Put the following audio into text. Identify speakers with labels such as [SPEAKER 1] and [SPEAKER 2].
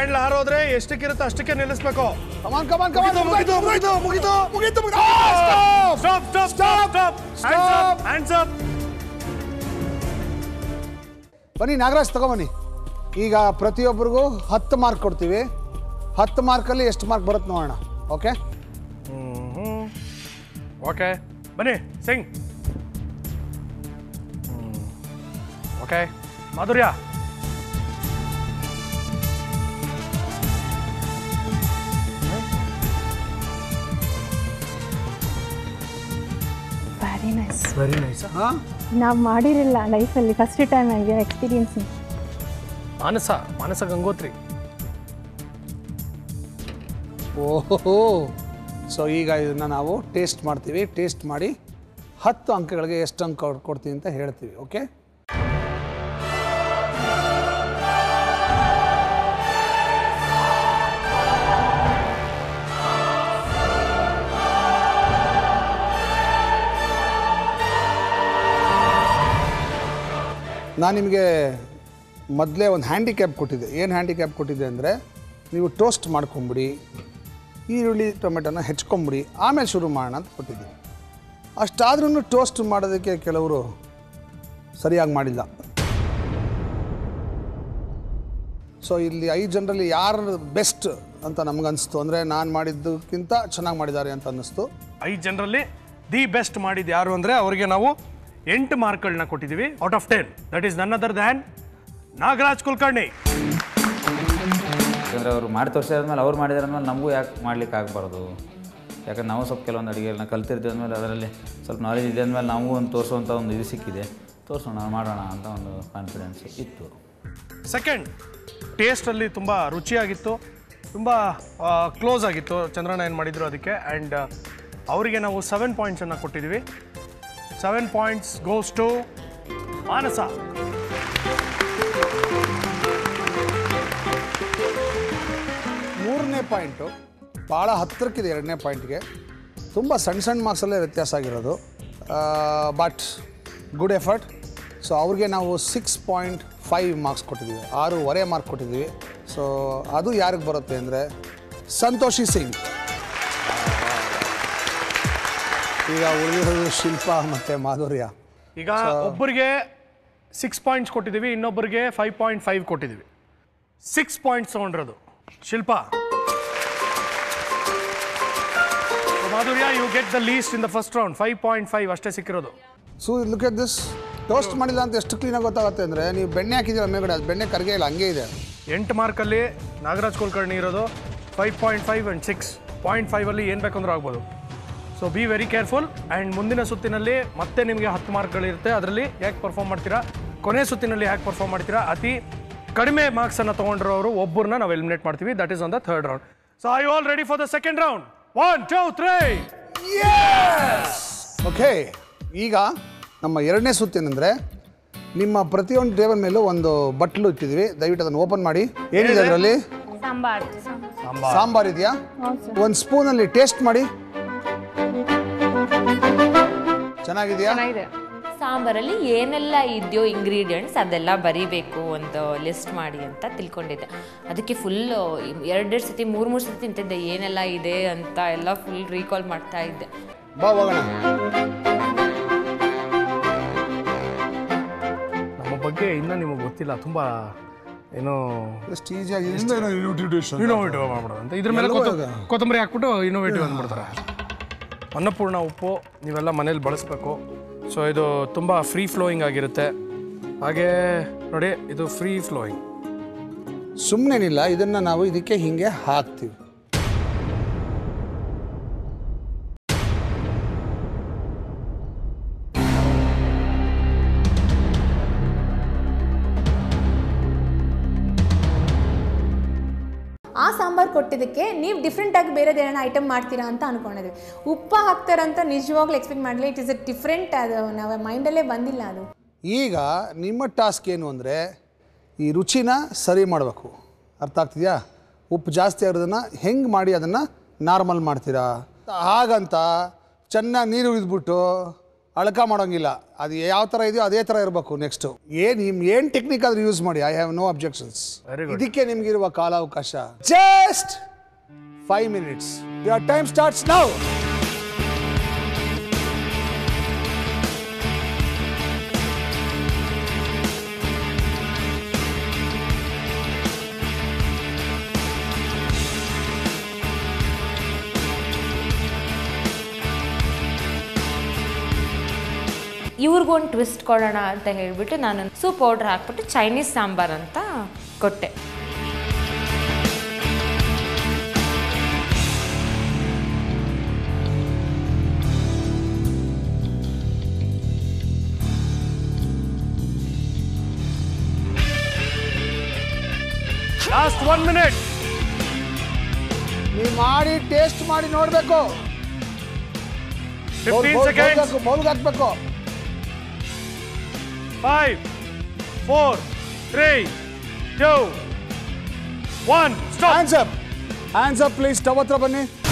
[SPEAKER 1] Handle ಹಾರೋದ್ರೆ ಎಷ್ಟಕ್ಕಿರುತ್ತೆ ಅಷ್ಟಕ್ಕೆ ನಿಲ್ಲಿಸ್ಬೇಕು
[SPEAKER 2] ಕಮಾನ್ ಕಮಾನ್ ಕಮಾನ್
[SPEAKER 1] ಮುಗಿತು ಮುಗಿತು ಮುಗಿತು
[SPEAKER 2] ಮುಗೀತು ಮುಗೀತು
[SPEAKER 1] stop stop stop stop
[SPEAKER 2] Stop.
[SPEAKER 1] Hands up
[SPEAKER 2] ಬನ್ನಿ ನಾಗರಾಜ್ ತಗೊಂಬನ್ನಿ ಈಗ ಪ್ರತಿಯೊಬ್ಬರಿಗೂ ಹತ್ತು ಮಾರ್ಕ್ ಕೊಡ್ತೀವಿ ಹತ್ತು ಮಾರ್ಕಲ್ಲಿ ಎಷ್ಟು ಮಾರ್ಕ್ ಬರುತ್ತೆ ನೋಡೋಣ ಓಕೆ
[SPEAKER 1] ಓಕೆ ಬನ್ನಿ sing okay Madhurya
[SPEAKER 3] very nice
[SPEAKER 1] very nice
[SPEAKER 2] ಹಾಂ
[SPEAKER 3] ನಾವು ಮಾಡಿರಲಿಲ್ಲ ಲೈಫಲ್ಲಿ ಫಸ್ಟ್ ಟೈಮ್ ಆಗಿದೆ ಎಕ್ಸ್ಪೀರಿಯನ್ಸ್
[SPEAKER 1] ಮಾನಸ ಮಾನಸ ಗಂಗೋತ್ರಿ
[SPEAKER 2] ಓಹೋ ಸೊ ಈಗ ಇದನ್ನು ನಾವು ಟೇಸ್ಟ್ ಮಾಡ್ತೀವಿ ಟೇಸ್ಟ್ ಮಾಡಿ ಹತ್ತು ಅಂಕಗಳಿಗೆ ಎಷ್ಟು ಅಂಕ ಕೊಡ್- ಕೊಡ್ತೀವಿ ಅಂತ ಹೇಳ್ತೀವಿ ಓಕೆ ನಾನು ನಿಮಗೆ ಮೊದಲೇ ಒಂದು ಹ್ಯಾಂಡಿಕ್ಯಾಪ್ ಕೊಟ್ಟಿದ್ದೆ ಏನು ಹ್ಯಾಂಡಿಕ್ಯಾಪ್ ಕೊಟ್ಟಿದ್ದೆ ಅಂದರೆ ನೀವು ಟೋಸ್ಟ್ ಮಾಡ್ಕೊಂಬಿಡಿ ಈರುಳ್ಳಿ ಟೊಮೆಟೊನ ಹೆಚ್ಕೊಂಬಿಡಿ ಆಮೇಲೆ ಶುರು ಮಾಡೋಣ ಅಂತ ಕೊಟ್ಟಿದ್ದೀನಿ ಅಷ್ಟಾದ್ರೂ ಟೋಸ್ಟ್ ಮಾಡೋದಕ್ಕೆ ಕೆಲವರು ಸರಿಯಾಗಿ ಮಾಡಿಲ್ಲ ಸೊ ಇಲ್ಲಿ ಐದು ಜನರಲ್ಲಿ ಯಾರು ಬೆಸ್ಟ್ ಅಂತ ನಮ್ಗನ್ನಿಸ್ತು ಅಂದರೆ ನಾನು ಮಾಡಿದ್ದಕ್ಕಿಂತ ಚೆನ್ನಾಗಿ ಮಾಡಿದ್ದಾರೆ ಅಂತ ಅನ್ನಿಸ್ತು
[SPEAKER 1] ಐದು ಜನರಲ್ಲಿ ದಿ ಬೆಸ್ಟ್ ಮಾಡಿದ್ದು ಯಾರು ಅಂದರೆ ಅವರಿಗೆ ನಾವು ಎಂಟು ಮಾರ್ಕ್ಗಳನ್ನ ಕೊಟ್ಟಿದ್ದೀವಿ out of ten that is none other than Nagaraj Kulkarni
[SPEAKER 4] ಯಾಕಂದರೆ ಅವರು ಮಾಡಿ ತೋರಿಸಿದ್ಮೇಲೆ ಅವ್ರು ಮಾಡಿದಾದ್ಮೇಲೆ ನಮಗೂ ಯಾಕೆ ಮಾಡ್ಲಿಕ್ಕೆ ಆಗಬಾರ್ದು ಯಾಕಂದ್ರೆ ನಾವು ಸ್ವಲ್ಪ ಕೆಲವೊಂದು ಅಡುಗೆಗಳನ್ನ ಕಲ್ತಿರ್ತೀವಿ ಅಂದಮೇಲೆ ಅದರಲ್ಲಿ ಸ್ವಲ್ಪ ನಾಲೆಜ್ ಇದೆ ಅಂದಮೇಲೆ ನಮಗೂ ಒಂದು ತೋರಿಸುವಂಥ ಒಂದು ಇದು ಸಿಕ್ಕಿದೆ ತೋರಿಸೋಣ ಮಾಡೋಣ ಅಂತ ಒಂದು ಕಾನ್ಫಿಡೆನ್ಸ್ ಇತ್ತು
[SPEAKER 1] ಸೆಕೆಂಡ್ ಟೇಸ್ಟಲ್ಲಿ ತುಂಬ ರುಚಿಯಾಗಿತ್ತು ತುಂಬ ಕ್ಲೋಸ್ ಆಗಿತ್ತು ಚಂದ್ರಣ್ಣ ಏನು ಮಾಡಿದ್ರು ಅದಕ್ಕೆ ಆ್ಯಂಡ್ ಅವರಿಗೆ ನಾವು ಸೆವೆನ್ ಪಾಯಿಂಟ್ಸನ್ನು ಕೊಟ್ಟಿದ್ದೀವಿ seven points goes to Manasa
[SPEAKER 2] ಮೂರನೇ ಪಾಯಿಂಟು ಭಾಳ ಹತ್ತಿರಕ್ಕಿದೆ ಎರಡನೇ ಪಾಯಿಂಟ್ಗೆ ತುಂಬ ಸಣ್ಣ ಸಣ್ಣ ಮಾರ್ಕ್ಸಲ್ಲೇ ವ್ಯತ್ಯಾಸ ಆಗಿರೋದು ಬಟ್ ಗುಡ್ ಎಫರ್ಟ್ ಸೊ ಅವ್ರಿಗೆ ನಾವು ಸಿಕ್ಸ್ ಪಾಯಿಂಟ್ ಫೈವ್ ಮಾರ್ಕ್ಸ್ ಕೊಟ್ಟಿದ್ದೀವಿ ಆರೂವರೆ ಮಾರ್ಕ್ ಕೊಟ್ಟಿದ್ದೀವಿ ಸೊ ಅದು ಯಾರಿಗೆ ಬರುತ್ತೆ ಅಂದರೆ ಸಂತೋಷಿ ಸಿಂಗ್ ಈಗ ಉಳಿದಿರೋದು ಶಿಲ್ಪ ಮತ್ತು ಮಾಧುರ್ಯ
[SPEAKER 1] ಈಗ ಒಬ್ಬರಿಗೆ ಸಿಕ್ಸ್ ಪಾಯಿಂಟ್ಸ್ ಕೊಟ್ಟಿದ್ದೀವಿ ಇನ್ನೊಬ್ಬರಿಗೆ ಫೈವ್ ಪಾಯಿಂಟ್ ಫೈವ್ ಕೊಟ್ಟಿದ್ದೀವಿ ಸಿಕ್ಸ್ ಪಾಯಿಂಟ್ಸ್ ತೊಗೊಂಡಿರೋದು Shilpa Madhurya you get the least in the first round five point five ಅಷ್ಟೇ ಸಿಕ್ಕಿರೋದು
[SPEAKER 2] so look at this toast ಮಾಡಿಲ್ಲ ಅಂತ ಎಷ್ಟು ಕ್ಲೀನಾಗಿ ಗೊತ್ತಾಗುತ್ತೆ ಅಂದರೆ ನೀವು ಬೆಣ್ಣೆ ಹಾಕಿದ್ದೀರ ಮೇಲ್ಗಡೆ ಅದು ಬೆಣ್ಣೆ ಕರಗೆ ಇಲ್ಲ ಹಂಗೆ ಇದೆ
[SPEAKER 1] ಎಂಟು ಮಾರ್ಕಲ್ಲಿ ನಾಗರಾಜ್ ಕುಲಕರ್ಣಿ ಇರೋದು five point five and six point ಫೈವಲ್ಲಿ ಏನು ಬೇಕಂದ್ರೂ ಆಗ್ಬೋದು so be very careful and ಮುಂದಿನ ಸುತ್ತಿನಲ್ಲಿ ಮತ್ತೆ ನಿಮಗೆ ಹತ್ತು ಮಾರ್ಕ್ಗಳಿರುತ್ತೆ ಅದರಲ್ಲಿ ಹೇಗೆ ಪರ್ಫಾರ್ಮ್ ಮಾಡ್ತೀರಾ ಕೊನೆ ಸುತ್ತಿನಲ್ಲಿ ಹೇಗೆ ಪರ್ಫಾರ್ಮ್ ಮಾಡ್ತೀರಾ ಅತಿ ಕಡಿಮೆ ಮಾರ್ಕ್ಸನ್ನು ತೊಗೊಂಡಿರೋರು ಒಬ್ಬರನ್ನ ನಾವು ಎಲಿಮಿನೇಟ್ ಮಾಡ್ತೀವಿ that is on the third round so I all ready for the second round one two three
[SPEAKER 2] okay ಈಗ ನಮ್ಮ ಎರಡನೇ ಸುತ್ತೇನೆಂದರೆ ನಿಮ್ಮ ಪ್ರತಿಯೊಂದು ಟೇಬಲ್ ಮೇಲೂ ಒಂದು ಬಟ್ಲು ಇಟ್ಟಿದ್ದೀವಿ ದಯವಿಟ್ಟು ಅದನ್ನು ಓಪನ್ ಮಾಡಿ ಏನಿದೆ ಅದರಲ್ಲಿ
[SPEAKER 3] ಸಾಂಬಾರ್
[SPEAKER 2] ಸಾಂಬಾರ್ ಇದೆಯಾ
[SPEAKER 3] ಹೌದು ಸರ್
[SPEAKER 2] ಒಂದು ಸ್ಪೂನಲ್ಲಿ ಟೇಸ್ಟ್ ಮಾಡಿ ಚೆನ್ನಾಗಿದೆಯಾ
[SPEAKER 3] ಚೆನ್ನಾಗಿದೆ
[SPEAKER 5] ಸಾಂಬಾರಲ್ಲಿ ಏನೆಲ್ಲ ಇದೆಯೋ ಇಂಗ್ರೀಡಿಯೆಂಟ್ಸ್ ಅದೆಲ್ಲ ಬರಿಬೇಕು ಒಂದು ಲಿಸ್ಟ್ ಮಾಡಿ ಅಂತ ತಿಳ್ಕೊಂಡಿದ್ದೆ ಅದಕ್ಕೆ ಫುಲ್ ಎರಡೆರಡು ಸತಿ ಮೂರು ಮೂರು ಸತಿ ತಿಂತಿದ್ದೆ ಏನೆಲ್ಲ ಇದೆ ಅಂತ ಎಲ್ಲ ಫುಲ್ ರೀಕಾಲ್ ಮಾಡ್ತಾ ಇದ್ದೆ
[SPEAKER 2] ಬಾ ಹೋಗೋಣ
[SPEAKER 1] ನಮ್ಮ ಬಗ್ಗೆ ಇನ್ನೂ ನಿಮಗೆ ಗೊತ್ತಿಲ್ಲ ತುಂಬ ಏನೋ
[SPEAKER 2] ಎಷ್ಟು ಈಸಿಯಾಗಿ
[SPEAKER 1] ಇನೋವೇಟಿವ್ ಮಾಡ್ಬಿಡೋದು ಅಂತ ಇದ್ರ ಮೇಲೆ ಕೊತ್ತ- ಕೊತ್ತಂಬರಿ ಹಾಕ್ಬಿಟ್ಟು ಇನೋವೇಟಿವ್ ಅಂದ್ಬಿಡ್ತಾರೆ ಅನ್ನಪೂರ್ಣ ಉಪ್ಪು ನೀವೆಲ್ಲ ಮನೇಲಿ ಬಳಸಬೇಕು ಸೊ ಇದು ತುಂಬ ಫ್ರೀ ಫ್ಲೋಯಿಂಗ್ ಆಗಿರುತ್ತೆ ಹಾಗೆ ನೋಡಿ ಇದು ಫ್ರೀ ಫ್ಲೋಯಿಂಗ್
[SPEAKER 2] ಸುಮ್ಮನೇನಿಲ್ಲ ಇದನ್ನು ನಾವು ಇದಕ್ಕೆ ಹೀಗೆ ಹಾಕ್ತೀವಿ
[SPEAKER 6] ಆ ಸಾಂಬಾರು ಕೊಟ್ಟಿದ್ದಕ್ಕೆ ನೀವು ಡಿಫ್ರೆಂಟಾಗಿ ಬೇರೆದು ಏನಾರ ಐಟಮ್ ಮಾಡ್ತೀರಾ ಅಂತ ಅನ್ಕೊಂಡಿದ್ವಿ ಉಪ್ಪ ಹಾಕ್ತಾರಂತ ನಿಜವಾಗ್ಲೂ ಎಕ್ಸ್ಪೆಕ್ಟ್ ಮಾಡಲಿ ಇಟ್ ಇಸ್ ಅ ಡಿಫ್ರೆಂಟ್ ಅದು ನಾವು ಮೈಂಡಲ್ಲೇ ಬಂದಿಲ್ಲ ಅದು
[SPEAKER 2] ಈಗ ನಿಮ್ಮ ಟಾಸ್ಕ್ ಏನು ಅಂದರೆ ಈ ರುಚಿನ ಸರಿ ಮಾಡಬೇಕು ಅರ್ಥ ಆಗ್ತಿದೆಯಾ ಉಪ್ಪು ಜಾಸ್ತಿ ಆಗಿರೋದನ್ನು ಹೆಂಗೆ ಮಾಡಿ ಅದನ್ನು ನಾರ್ಮಲ್ ಮಾಡ್ತೀರಾ ಹಾಗಂತ ಚೆನ್ನಾಗಿ ನೀರು ಉಳಿದ್ಬಿಟ್ಟು ಅಳಕ ಮಾಡೋಂಗಿಲ್ಲ ಅದು ಯಾವ ಥರ ಇದೆಯೋ ಅದೇ ಥರ ಇರಬೇಕು ನೆಕ್ಸ್ಟು ಏನು ನಿಮ್ ಏನು ಟೆಕ್ನಿಕ್ ಆದ್ರೂ ಯೂಸ್ ಮಾಡಿ I have no objections
[SPEAKER 1] Very good.
[SPEAKER 2] ಇದಕ್ಕೆ ನಿಮಗಿರುವ ಕಾಲಾವಕಾಶ just five minutes your time starts now
[SPEAKER 5] ಇವ್ರಿಗೊಂದು ಟ್ವಿಸ್ಟ್ ಕೊಡೋಣ ಅಂತ ಹೇಳಿಬಿಟ್ಟು ನಾನು ಸೂಪ್ ಪೌಡ್ರ್ ಹಾಕ್ಬಿಟ್ಟು ಚೈನೀಸ್ ಸಾಂಬಾರ್ ಅಂತ ಕೊಟ್ಟೆ
[SPEAKER 1] ಲಾಸ್ಟ್ ಒನ್ ಮಿನಿಟ್
[SPEAKER 2] ನೀವು ಮಾಡಿ ಟೇಸ್ಟ್ ಮಾಡಿ ನೋಡಬೇಕು
[SPEAKER 1] ಫಿಫ್ಟೀನ್ ಸೆಕೆಂಡ್ಸ್
[SPEAKER 2] ಬೌಲ್ಗೆ ಹಾಕ್ಬೇಕು
[SPEAKER 1] five four three two one stop
[SPEAKER 2] hands up hands up please ಟವ್ ಹತ್ರ ಬನ್ನಿ